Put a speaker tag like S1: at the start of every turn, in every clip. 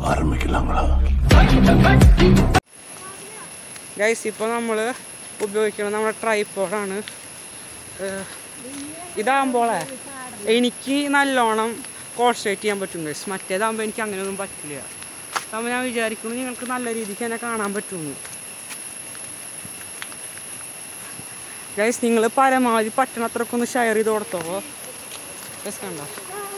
S1: ആരംഭിക്കലാങ്ങളാ
S2: guys ഇപ്പോൾ നമ്മൾ ഉപയോഗിക്കുന്നത് നമ്മുടെ ട്രൈപ്പോഡാണ് ഇതാകുമ്പോളേ എനിക്ക് നല്ലോണം കോൺസെൻട്രേറ്റ് ചെയ്യാൻ പറ്റും ഗൈസ് മറ്റേതാകുമ്പോൾ എനിക്ക് അങ്ങനെയൊന്നും പറ്റില്ല അപ്പോൾ ഞാൻ വിചാരിക്കുന്നു നിങ്ങൾക്ക് നല്ല രീതിക്ക് എന്നെ കാണാൻ പറ്റുമെന്ന് ഗൈസ് നിങ്ങൾ പരമാവധി പറ്റണത്രക്ക് ഒന്ന് ഷെയർ ചെയ്ത് കൊടുത്തോ ഗൈസ് കണ്ടോ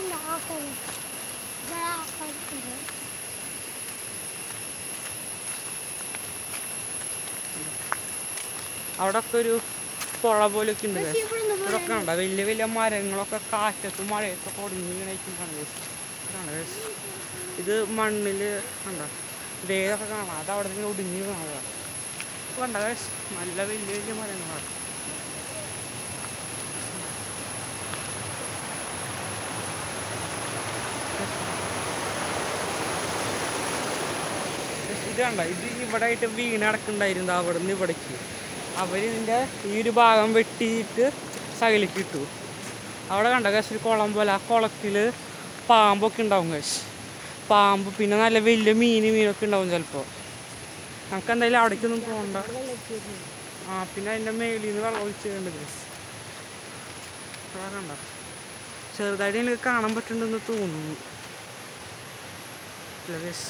S2: അവിടെ ഒക്കെ ഒരു പുഴ പോലെയൊക്കെ ഉണ്ട് guys. ഇവിടൊക്കെ ഉണ്ടോ വലിയ വലിയ മരങ്ങളൊക്കെ കാറ്റത്തും മഴയത്തൊക്കെ ഒടിഞ്ഞ് വീണേക്കുന്നതാണ് guys. ഇതാണ് guys. ഇത് മണ്ണിൽ കണ്ടോ വേരൊക്കെ കാണാം അത് അവിടെ നിന്ന് ഒടിഞ്ഞ് വീണതാണ് കണ്ട guys? നല്ല വലിയ വലിയ മരങ്ങളാണ് ഇത് കണ്ട ഇത് ഇവിടെ ആയിട്ട് വീണ് കിടക്കുന്നുണ്ടായിരുന്നു അവിടെ നിന്ന് ഇവിടേക്ക് അവർ ഇതിൻ്റെ ഈ ഒരു ഭാഗം വെട്ടിയിട്ട് സൈഡിലേക്ക് ഇട്ടു അവിടെ കണ്ട കശ് ഒരു കുളം പോലെ ആ കുളത്തിൽ പാമ്പൊക്കെ ഉണ്ടാവും കശ് പാമ്പ് പിന്നെ നല്ല വലിയ മീൻ മീനൊക്കെ ഉണ്ടാവും ചിലപ്പോൾ നമുക്ക് എന്തായാലും അവിടേക്കൊന്നും പോകണ്ട ആ പിന്നെ അതിൻ്റെ മേലിൽ നിന്ന് വെള്ളം ഒഴിച്ചിട്ടുണ്ട് കശ് അവിടെ കണ്ട ചെറുതായിട്ട് എനിക്ക് കാണാൻ പറ്റുന്നുണ്ടെന്ന് തോന്നുന്നു ഇല്ല കശ്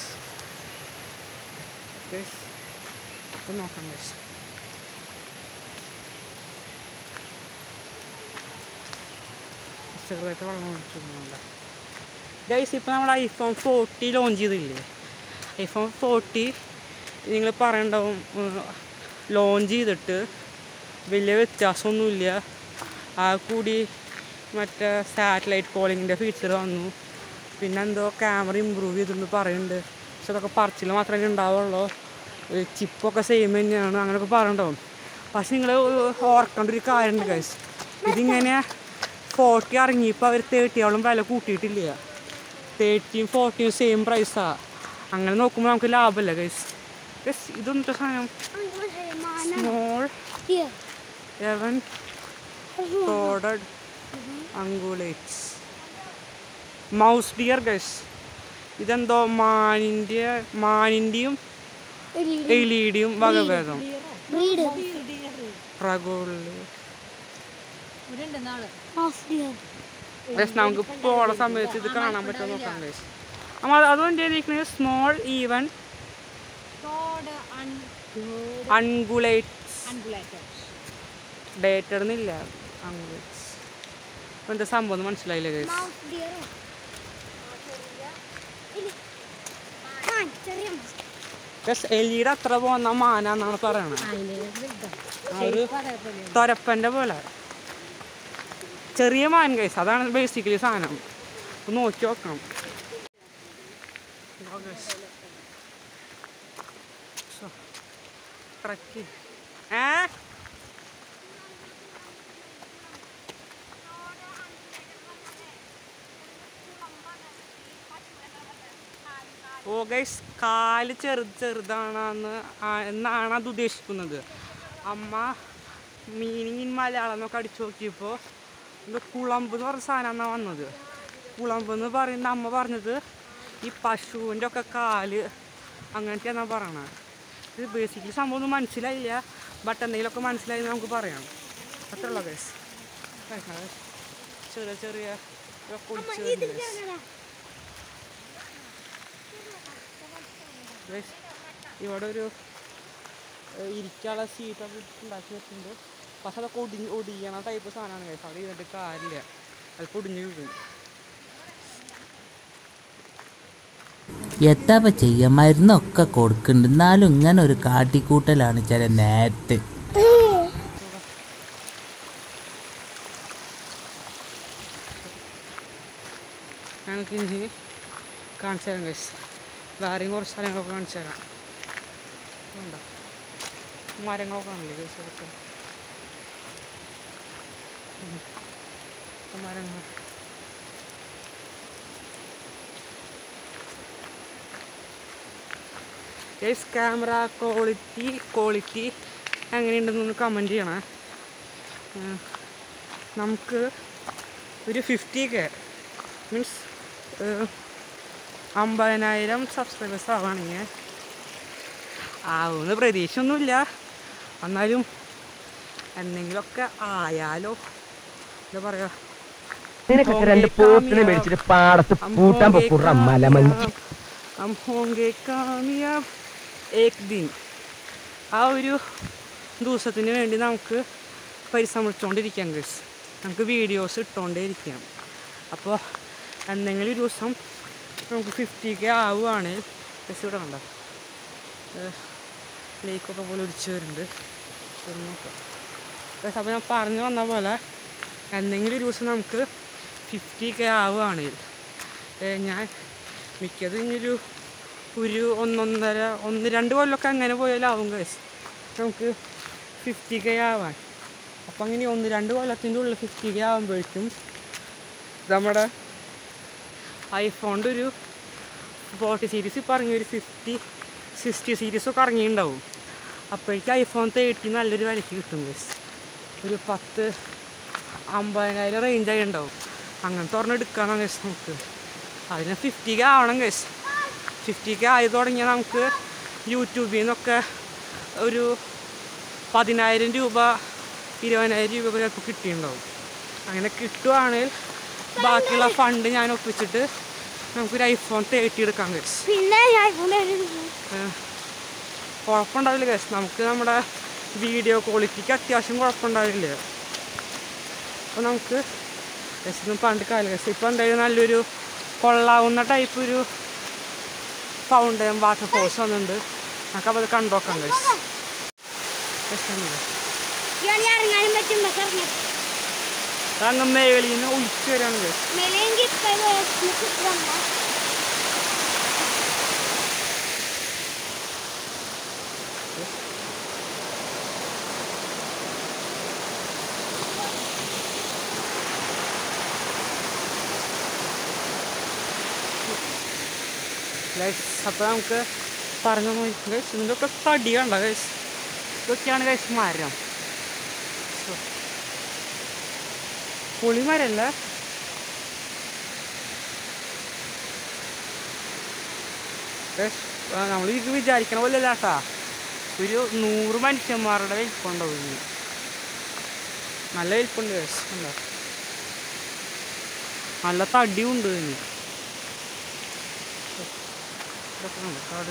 S2: Guys, ഇത് നോക്കാം guys. ചെറുതായിട്ട് വെള്ളം ഒഴിച്ചിട്ടുണ്ട് ഗൈസ് ഇപ്പോൾ നമ്മൾ ഐഫോൺ ഫോർട്ടി ലോഞ്ച് ചെയ്തില്ലേ ഐഫോൺ ഫോർട്ടി നിങ്ങൾ പറയണ്ടാവും ലോഞ്ച് ചെയ്തിട്ട് വലിയ വ്യത്യാസമൊന്നുമില്ല ആ കൂടി മറ്റേ സാറ്റലൈറ്റ് കോളിങ്ങിൻ്റെ ഫീച്ചർ വന്നു പിന്നെ എന്തോ ക്യാമറ ഇമ്പ്രൂവ് ചെയ്തിട്ടുണ്ട് പറയുന്നുണ്ട് പക്ഷെ അതൊക്കെ പറച്ചിൽ മാത്രമേ ഉണ്ടാവുള്ളൂ ചിപ്പൊക്കെ സെയിം തന്നെയാണ് അങ്ങനെയൊക്കെ പറയണ്ടാവും പക്ഷെ നിങ്ങൾ ഓർക്കേണ്ട ഒരു കാര്യമുണ്ട് ഗൈസ് ഇതിങ്ങനെ ഫോർട്ടി ഇറങ്ങിയപ്പോൾ അവർ തേർട്ടിയോളം വില കൂട്ടിയിട്ടില്ല തേർട്ടിയും ഫോർട്ടിയും സെയിം പ്രൈസാണ് അങ്ങനെ നോക്കുമ്പോൾ നമുക്ക് ലാഭമല്ല ഗൈസ് ഗൈസ് ഇതൊന്നും സാധനം small
S3: Here.
S2: Even coded ungulates mouse deer guys ഇതെന്തോ മാനിൻ്റെ മാനിൻ്റെയും എലിയുടെയും വകഭേദം
S3: Breed.
S2: പ്രഗോളിൽ
S3: Half deer.
S2: ഗൈസ് നമുക്ക് പോണ സമയത്ത് ഇത് കാണാൻ പറ്റുമോ നോക്കാം ഗൈസ് അപ്പോൾ അത് അതുകൊണ്ട് ഇരിക്കുന്നത് സ്മോൾ ഈവൻ അൺഗുലേറ്റ്സ് ഡേറ്റഡ് എന്നില്ല അൺഗുലേറ്റ്സ് അപ്പോൾ എന്താ സംഭവം എന്ന് മനസ്സിലായില്ലേ ഗൈസ്
S3: Half deer. ചെറിയ
S2: ഗൈസ് എലിയുടെ അത്ര പോകുന്ന മാന എന്നാണ് പറയണത് ആ ഒരു തൊരപ്പൻ്റെ പോലെ ചെറിയ മാൻ ഗൈസ് അതാണ് ബേസിക്കലി സാധനം ഒന്ന് നോക്കി നോക്കണം ട്രക്ക് ഏ ഓ ഗൈസ് കാല് ചെറുത് ചെറുതാണെന്ന് ആ- എന്നാണ് അത് ഉദ്ദേശിക്കുന്നത് അമ്മ മീനിങ് ഇൻ മലയാളം എന്നൊക്കെ അടിച്ചു നോക്കിയപ്പോൾ ഇത് കുളമ്പ് എന്ന് പറഞ്ഞ സാധനമാണ് വന്നത് കുളമ്പ് എന്ന് പറയുന്ന അമ്മ പറഞ്ഞത് ഈ പശുവിൻ്റെ ഒക്കെ കാല് അങ്ങനത്തെയാണ് പറയണത് ഇത് ബേസിക്കലി സംഭവം ഒന്നും മനസ്സിലായില്ല ബട്ട് എന്തെങ്കിലുമൊക്കെ മനസ്സിലായി എന്ന് നമുക്ക് പറയാം അത്രയുള്ള ഗൈസ് ചെറിയ ചെറിയ ഇതൊക്കെ ഒളിച്ച് വരുന്നത് guys. Guys, ഇവിടെ ഒരു ഏഹ്, ഇരിക്കാനുള്ള സീറ്റൊക്കെ ഉണ്ടാക്കി വെച്ചിട്ടുണ്ട് പക്ഷെ അതൊക്കെ ഒടിഞ്ഞ് ഒടിയണ ടൈപ്പ് സാധനമാണ് കേട്ടോ അവിടെ ഇരുന്നിട്ട് കാര്യമില്ല അത് പൊടിഞ്ഞ് വീഴും
S4: എത്താപ്പ ചെയ്യ മരുന്നൊക്കെ കൊടുക്കുന്നുണ്ട് എന്നാലും ഇങ്ങനെ ഒരു കാട്ടിക്കൂട്ടലാണ് ചില നേരത്തെ
S2: ഞങ്ങൾക്ക് ഇനി കാണിച്ചു തരാം ഗൈസ് വേറെയും കുറച്ച് സ്ഥലങ്ങളൊക്കെ കാണിച്ചു തരാം ഉണ്ടോ മരങ്ങളൊക്കെ കാണില്ലേ ഗൈസ് അതൊക്കെ ഉം. ഇപ്പൊ മരങ്ങൾ ഗൈസ് ക്യാമറ ക്വാളിറ്റി ക്വാളിറ്റി എങ്ങനെയുണ്ടെന്നൊന്ന് കമൻറ്റ് ചെയ്യണേ ഉം. നമുക്ക് ഒരു ഫിഫ്റ്റി കെ മീൻസ് അമ്പതിനായിരം സബ്സ്ക്രൈബേഴ്സ് ആവുകയാണെങ്കിൽ ആവുമെന്ന് പ്രതീക്ഷയൊന്നുമില്ല എന്നാലും എന്തെങ്കിലുമൊക്കെ ആയാലോ എന്താ പറയുക
S1: നിനക്കൊക്കെ രണ്ട് പോത്തിനെ മേടിച്ചിട്ട് പാടത്ത് പൂട്ടാൻ പൊക്കുറ മലമഞ്ചി
S2: हम होंगे कामयाब एक दिन ആ ഒരു ദിവസത്തിന് വേണ്ടി നമുക്ക് പരിശ്രമിച്ചുകൊണ്ടിരിക്കാം ഗസ് നമുക്ക് വീഡിയോസ് ഇട്ടുകൊണ്ടേ ഇരിക്കാം അപ്പോൾ എന്തെങ്കിലും ഒരു ദിവസം നമുക്ക് ഫിഫ്റ്റി കെ ആവുകയാണെങ്കിൽ ഗസ് ഇവിടെ കണ്ടോ ലേക്കൊക്കെ പോലെ ഒടിച്ച് വരുന്നുണ്ട് ഒരു നോക്കാം ഗസ് അപ്പോൾ ഞാൻ പറഞ്ഞു വന്ന പോലെ എന്തെങ്കിലും ഒരു ദിവസം നമുക്ക് ഫിഫ്റ്റി കെ ആവുകയാണെങ്കിൽ ഏ, ഞാൻ മിക്കത് ഇനിയൊരു ഒരു ഒന്നൊന്നര ഒന്ന് രണ്ട് കൊല്ലമൊക്കെ അങ്ങനെ പോയാലാവും ഗൈസ് നമുക്ക് ഫിഫ്റ്റി കെ ആവാൻ അപ്പം അങ്ങനെ ഒന്ന് രണ്ട് കൊല്ലത്തിൻ്റെ ഉള്ളിൽ ഫിഫ്റ്റി കെ ആകുമ്പോഴേക്കും നമ്മുടെ ഐഫോണിൻ്റെ ഒരു ഫോർട്ടി സീരീസ് ഇപ്പം ഇറങ്ങി ഒരു ഫിഫ്റ്റി സിക്സ്റ്റി സീരീസൊക്കെ ഇറങ്ങിയിട്ടുണ്ടാവും അപ്പോഴേക്കും ഐഫോൺ തേർട്ടി നല്ലൊരു വിലയ്ക്ക് കിട്ടും ഗൈസ് ഒരു പത്ത് അമ്പതിനായിരം റേഞ്ചായി ഉണ്ടാവും അങ്ങനത്തെ ഒരെണ്ണം എടുക്കാമെന്നാണ് ഗൈസ് നമുക്ക് അതിന് ഫിഫ്റ്റി കെ ആവണം ഗൈസ് ഫിഫ്റ്റി കെ ആയി തുടങ്ങിയാൽ നമുക്ക് യൂട്യൂബിൽ നിന്നൊക്കെ ഒരു പതിനായിരം രൂപ ഇരുപതിനായിരം രൂപ ഒക്കെ ചിലപ്പോൾ കിട്ടിയിട്ടുണ്ടാവും അങ്ങനെ കിട്ടുവാണെങ്കിൽ ബാക്കിയുള്ള ഫണ്ട് ഞാൻ ഒപ്പിച്ചിട്ട് നമുക്കൊരു ഐഫോൺ തേർട്ടി എടുക്കാൻ ഗൈസ്
S3: പിന്നെ ഐഫോൺ
S2: ഏഹ് കുഴപ്പമുണ്ടാവില്ല ഗൈസ് നമുക്ക് നമ്മുടെ വീഡിയോ ക്വാളിറ്റിക്ക് അത്യാവശ്യം കുഴപ്പമുണ്ടാവില്ല അപ്പോൾ നമുക്ക് ഗസ് ഒന്നും പണ്ട് കാലം ഗസ് ഇപ്പോൾ എന്തായാലും നല്ലൊരു കൊള്ളാവുന്ന ടൈപ്പ് ഒരു ഫൗണ്ടൻ വാട്ടർ ഫോഴ്സ് വന്നിട്ടുണ്ട് നമുക്ക് അപ്പോൾ അത് കണ്ടോക്കാം ഗസ്
S3: ഞാൻ ഇറങ്ങാനും പറ്റും പക്ഷെ ഇറങ്ങാം
S2: അങ്ങ് മേളിൽ നിന്ന് ഒഴിച്ചു വരാണ് ഗസ്
S3: മേലെങ്കിൽ ഇപ്പം
S2: ഗൈസ് അപ്പോൾ നമുക്ക് പറഞ്ഞു നോക്കി ഗൈസ് ഇതിൻ്റെയൊക്കെ തടി കണ്ട ഗൈസ് ഇതൊക്കെയാണ് ഗൈസ് മരം So, പുളിമരല്ല നമ്മൾ ഇത് വിചാരിക്കണ പോലെ അല്ല കേട്ടാ ഒരു നൂറ് മനുഷ്യന്മാരുടെ വലിപ്പുണ്ടാവും ഇതിന്. നല്ല വലിപ്പുണ്ട് ഗൈസ് ഉണ്ടോ നല്ല തടിയും ഉണ്ട് ഇതിന് ഇതൊക്കെ കണ്ടോ കാട്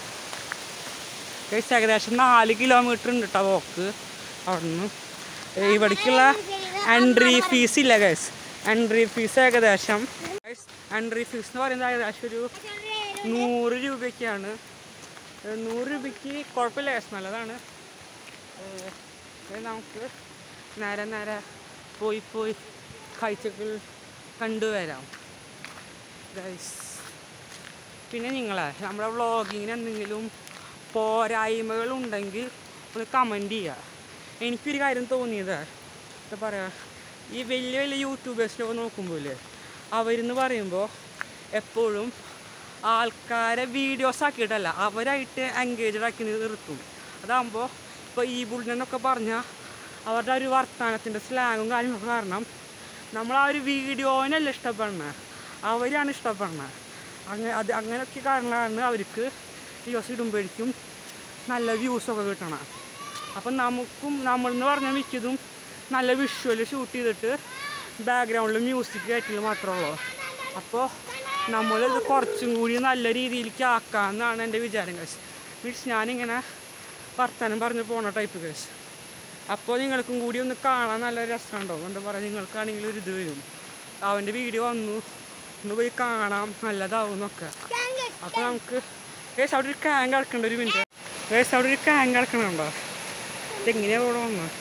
S2: ഗൈസ് ഏകദേശം നാല് കിലോമീറ്റർ ഉണ്ട് കേട്ടോ വോക്ക് അവിടെ നിന്ന് ഇവിടേക്കുള്ള എൻട്രി ഫീസ് ഇല്ല ഗൈസ് എൻട്രി ഫീസ് ഏകദേശം എൻട്രി ഫീസ് എന്ന് പറയുന്നത് ഏകദേശം ഒരു നൂറ് രൂപയ്ക്കാണ് ഏ, നൂറ് രൂപയ്ക്ക് കുഴപ്പമില്ല ഗൈസ് നല്ലതാണ് ഏ, ഇത് നമുക്ക് നേരെ നേരെ പോയി പോയി കാഴ്ചകൾ കണ്ടുവരാം ഗൈസ് പിന്നെ നിങ്ങളെ നമ്മുടെ വ്ളോഗിങ്ങിന് എന്തെങ്കിലും പോരായ്മകൾ ഉണ്ടെങ്കിൽ ഒന്ന് കമൻറ്റ് ചെയ്യുക എനിക്കൊരു കാര്യം തോന്നിയത് എന്താ പറയുക ഈ വലിയ വലിയ യൂട്യൂബേഴ്സിനൊക്കെ നോക്കുമ്പോൾ അവരെന്ന് പറയുമ്പോൾ എപ്പോഴും ആൾക്കാരെ വീഡിയോസ് ആക്കിയിട്ടല്ല അവരായിട്ട് എൻഗേജഡ് ആക്കി നിർത്തും അതാകുമ്പോൾ ഇപ്പോൾ ഈ ബുള്ളെന്നൊക്കെ പറഞ്ഞാൽ അവരുടെ ആ ഒരു വർത്തമാനത്തിൻ്റെ സ്ലാങ്ങും കാര്യങ്ങളൊക്കെ കാരണം നമ്മൾ ആ ഒരു വീഡിയോനല്ല ഇഷ്ടപ്പെടുന്നത് അവരാണ് ഇഷ്ടപ്പെടുന്നത് അങ്ങനെ അത് അങ്ങനെയൊക്കെ കാരണമാണ് അവർക്ക് വീഡിയോസ് ഇടുമ്പോഴേക്കും നല്ല വ്യൂസൊക്കെ കിട്ടണം അപ്പം നമുക്കും നമ്മളെന്ന് പറഞ്ഞാൽ മിക്കതും നല്ല വിഷ്വൽ ഷൂട്ട് ചെയ്തിട്ട് ബാക്ക്ഗ്രൗണ്ടിൽ മ്യൂസിക് കയറ്റിൽ മാത്രമേ ഉള്ളൂ അപ്പോൾ നമ്മളിത് കുറച്ചും കൂടി നല്ല രീതിയിലേക്ക് ആക്കാമെന്നാണ് എൻ്റെ വിചാരം കേസ് മീൻസ് ഞാനിങ്ങനെ വർത്തമാനം പറഞ്ഞ് പോണ ടൈപ്പ് കേസ് അപ്പോൾ നിങ്ങൾക്കും കൂടി ഒന്ന് കാണാൻ നല്ല രസമുണ്ടാവും എന്താ പറയുക നിങ്ങൾക്കാണെങ്കിൽ ഒരു ഇത് വരും അവൻ്റെ വീഡിയോ വന്നു ഒന്ന് പോയി കാണാം നല്ലതാവും എന്നൊക്കെ അപ്പോൾ നമുക്ക് കേസ് അവിടെ ഒരു കാങ് കിടക്കണ്ട ഒരു മിനിറ്റ് കേസ് അവിടെ ഒരു കാങ് കിടക്കണുണ്ടോ ഇതെങ്ങനെയാണ് ഇവിടെ വന്നത്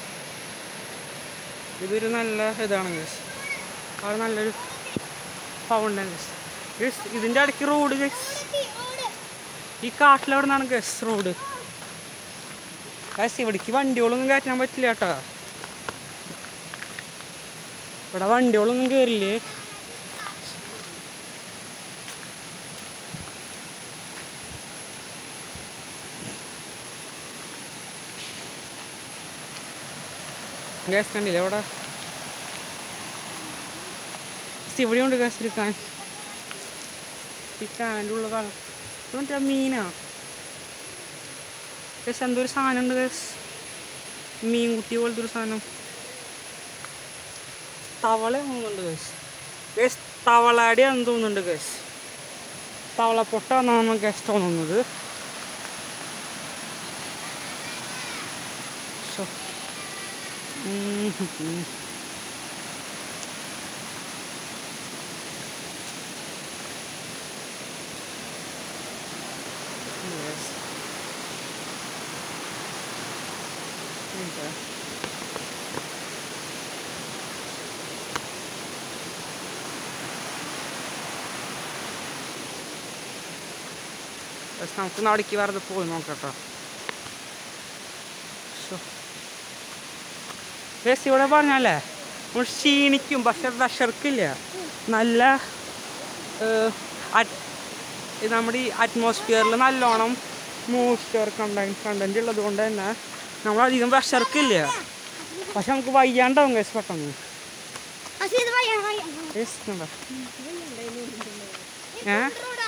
S2: ഇതൊരു നല്ല ഇതാണ് കേസ് അത് നല്ലൊരു ഫൗണ്ടൻ കേസ് ഗസ് ഇതിൻ്റെ ഇടയ്ക്ക് റോഡ് ഗസ് ഈ കാട്ടിലെവിടെ നിന്നാണ് ഗസ് റോഡ് ഗസ് ഇവിടേക്ക് വണ്ടികളൊന്നും കയറ്റാൻ പറ്റില്ല കേട്ടോ ഇവിടെ വണ്ടികളൊന്നും കയറില്ലേ ഗ്യാസ് കണ്ടില്ലേ അവിടെ ഇവിടെ ഉണ്ട് ഗ്യാസ് എടുക്കാൻ ഈ ടാൻ്റെ ഉള്ള വെള്ളം ഇത് മറ്റേ മീനാ ഗസ് എന്തൊരു സാധനം ഉണ്ട് ഗസ് മീൻകുട്ടി പോലത്തെ ഒരു സാധനം തവള തോന്നുന്നുണ്ട് ഗസ് ഗസ് തവളാടിയാണെന്ന് തോന്നുന്നുണ്ട് ഗസ് തവള പൊട്ടാന്നാണ് ഗസ് തോന്നുന്നത് ശോ. ഉം ഉം. Yes. Okay. Yes, നമുക്ക് നാടേക്ക് വെറുതെ പോയി നോക്കട്ടോ യെസ് ഇവിടെ പറഞ്ഞല്ലേ നമ്മൾ ക്ഷീണിക്കും പക്ഷെ വിശർക്കില്ല നല്ല ഏഹ്, at- ഇത് നമ്മുടെ ഈ അറ്റ്മോസ്ഫിയറിൽ നല്ലോണം മോയ്സ്ചർ കണ്ടന്റ് കണ്ടന്റ് ഉള്ളത് കൊണ്ട് തന്നെ നമ്മൾ അധികം വിശർക്കില്ല പക്ഷെ നമുക്ക് വയ്യാണ്ടാവും കേസ് പെട്ടെന്ന്
S3: അസീത് വയ്യ വയ്യ
S2: യെസ് കണ്ടോ ഏ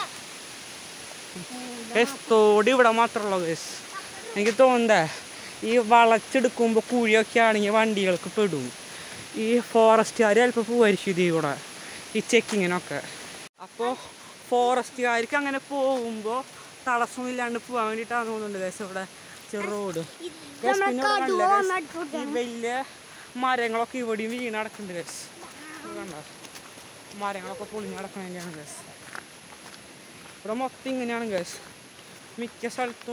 S2: കേസ് തോടി ഇവിടെ മാത്രമുള്ളൂ കേസ് എനിക്ക് തോന്നുന്നേ ഈ വളച്ചെടുക്കുമ്പോൾ കുഴിയൊക്കെ ആണെങ്കിൽ വണ്ടികൾക്ക് പെടും ഈ ഫോറസ്റ്റുകാർ ചിലപ്പോൾ പോവായിരിക്കും ഇതിൽ കൂടെ ഈ ചെക്കിങ്ങിനൊക്കെ അപ്പോൾ ഫോറസ്റ്റുകാർക്ക് അങ്ങനെ പോകുമ്പോൾ തടസ്സമില്ലാണ്ട് പോകാൻ വേണ്ടിയിട്ടാണ് തോന്നുന്നുണ്ട് കേസ് ഇവിടെ ചെറു റോഡ് Guys,
S3: നമ്മളെ
S2: പിന്നെ ഇവിടെ
S3: കടുവ
S2: കണ്ടില്ലേ guys?
S3: നടുക്ക്
S2: ഈ വലിയ മരങ്ങളൊക്കെ ഇവിടെയും വീണ് കിടക്കുന്നുണ്ട് കേസ് കണ്ടോ മരങ്ങളൊക്കെ പൊളിഞ്ഞ് കിടക്കണതിൻ്റെയാണ് കേസ് ഇവിടെ മൊത്തം ഇങ്ങനെയാണ് കേസ് മിക്ക സ്ഥലത്തും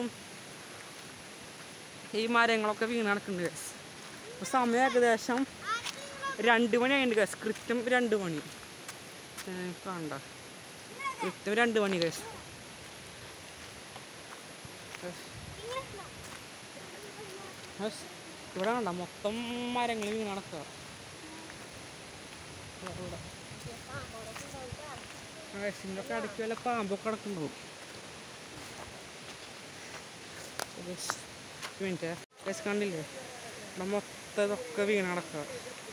S2: ഈ മരങ്ങളൊക്കെ വീണ് കിടക്കുന്നുണ്ട് കേസ് ഇപ്പോൾ സമയം ഏകദേശം രണ്ട് മണിയായിട്ടുണ്ട് കേസ് കൃത്യം രണ്ട് മണി ഏ, കണ്ട കൃത്യം രണ്ട് മണി കേസ് യെസ്. ഇവിടെ കണ്ട മൊത്തം മരങ്ങൾ വീണ് നടക്കുക ഇവിടെ ഇതിൻ്റെ ഒക്കെ ഇടയ്ക്ക് വല്ല പാമ്പൊക്കെ കിടക്കുന്നുണ്ടാവും മിനിറ്റ് ഗസ് കണ്ടില്ലേ ഇവിടെ മൊത്തം ഇതൊക്കെ വീണ് നടക്കുക